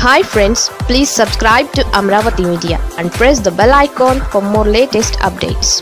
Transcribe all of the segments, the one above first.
hi friends please subscribe to Amaravati media and press the bell icon for more latest updates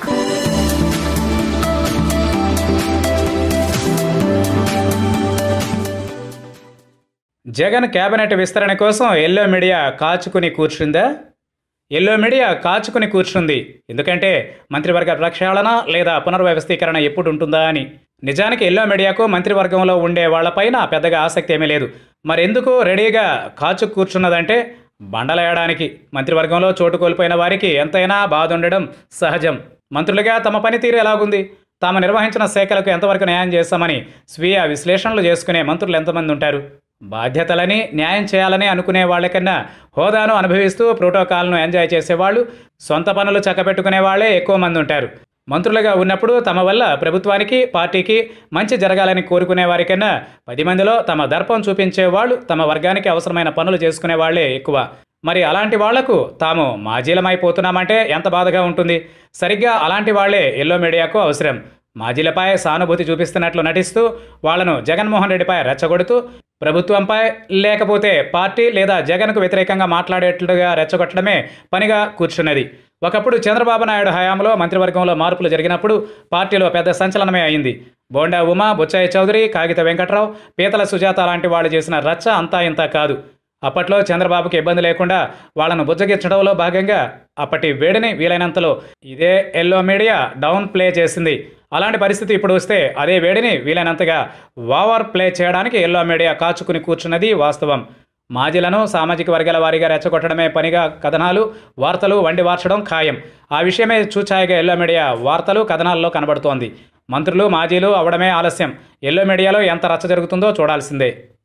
Jagan cabinet విస్తరణ కోసం yellow media కాచుకుని కూర్చుందా yellow media కాచుకుని కూర్చుంది ఎందుకంటే మంత్రివర్గ ప్రక్షాళన లేదా పునర్వ్యవస్థీకరణ ఎప్పుడు ఉంటుందా అని నిజానికి ఎల్లో మీడియాకు మంత్రివర్గంలో ఉండే వాళ్లపైన పెద్దగా ఆసక్తి ఏమీ లేదు మరెందుకు రెడీగా కాచు కూర్చున్నదంటే బండలేయడానికి మంత్రివర్గంలో చోటు కోల్పోయిన వారికి ఎంతైనా బాధ ఉండడం సహజం మంత్రులుగా తమ పనితీరు ఎలాగుంది తాము నిర్వహించిన శాఖలకు ఎంతవరకు న్యాయం చేస్తామని స్వీయ విశ్లేషణలు చేసుకునే మంత్రులు ఎంతమంది ఉంటారు బాధ్యతలని న్యాయం చేయాలని అనుకునే వాళ్ళకన్నా హోదాను అనుభవిస్తూ ప్రోటోకాల్ను ఎంజాయ్ చేసేవాళ్ళు సొంత పనులు చక్కబెట్టుకునే వాళ్ళే ఎక్కువ మంది ఉంటారు మంత్రులుగా ఉన్నప్పుడు తమ వల్ల ప్రభుత్వానికి పార్టీకి మంచి జరగాలని కోరుకునే వారికన్నా పది మందిలో తమ దర్పం చూపించే వాళ్ళు తమ వర్గానికి అవసరమైన పనులు చేసుకునే వాళ్లే ఎక్కువ మరి అలాంటి వాళ్లకు తాము మాజీలమైపోతున్నామంటే ఎంత బాధగా ఉంటుంది సరిగ్గా అలాంటి వాళ్లే ఎల్లో మీడియాకు అవసరం మాజీలపై సానుభూతి చూపిస్తున్నట్లు నటిస్తూ వాళ్లను జగన్మోహన్ రెడ్డిపై రెచ్చగొడుతూ ప్రభుత్వంపై లేకపోతే పార్టీ లేదా జగన్కు వ్యతిరేకంగా మాట్లాడేట్లుగా రెచ్చగొట్టడమే పనిగా కూర్చున్నది ఒకప్పుడు చంద్రబాబు నాయుడు హయాంలో మంత్రివర్గంలో మార్పులు జరిగినప్పుడు పార్టీలో పెద్ద సంచలనమే అయింది బోండా ఉమా బుచ్చయ్య చౌదరి కాగిత వెంకట్రావు పీతల సుజాత లాంటి వాళ్ళు చేసిన రచ్చ అంతా ఇంత కాదు అప్పట్లో చంద్రబాబుకి ఇబ్బంది లేకుండా వాళ్ళను బుజ్జగించడంలో భాగంగా అప్పటి వేడిని వీలైనంతలో ఇదే ఎల్లో మీడియా డౌన్ ప్లే చేసింది అలాంటి పరిస్థితి ఇప్పుడు వస్తే అదే వేడిని వీలైనంతగా ఓవర్ ప్లే చేయడానికి ఎల్లో మీడియా కాచుకుని కూర్చున్నది వాస్తవం మాజీలను సామాజిక వర్గాల వారీగా రెచ్చగొట్టడమే పనిగా కథనాలు వార్తలు వండి వార్చడం ఖాయం ఆ విషయమే చూచాయిగా ఎల్లో మీడియా వార్తలు కథనాల్లో కనబడుతోంది మంత్రులు మాజీలు అవడమే ఆలస్యం ఎల్లో మీడియాలో ఎంత రచ్చ జరుగుతుందో చూడాల్సిందే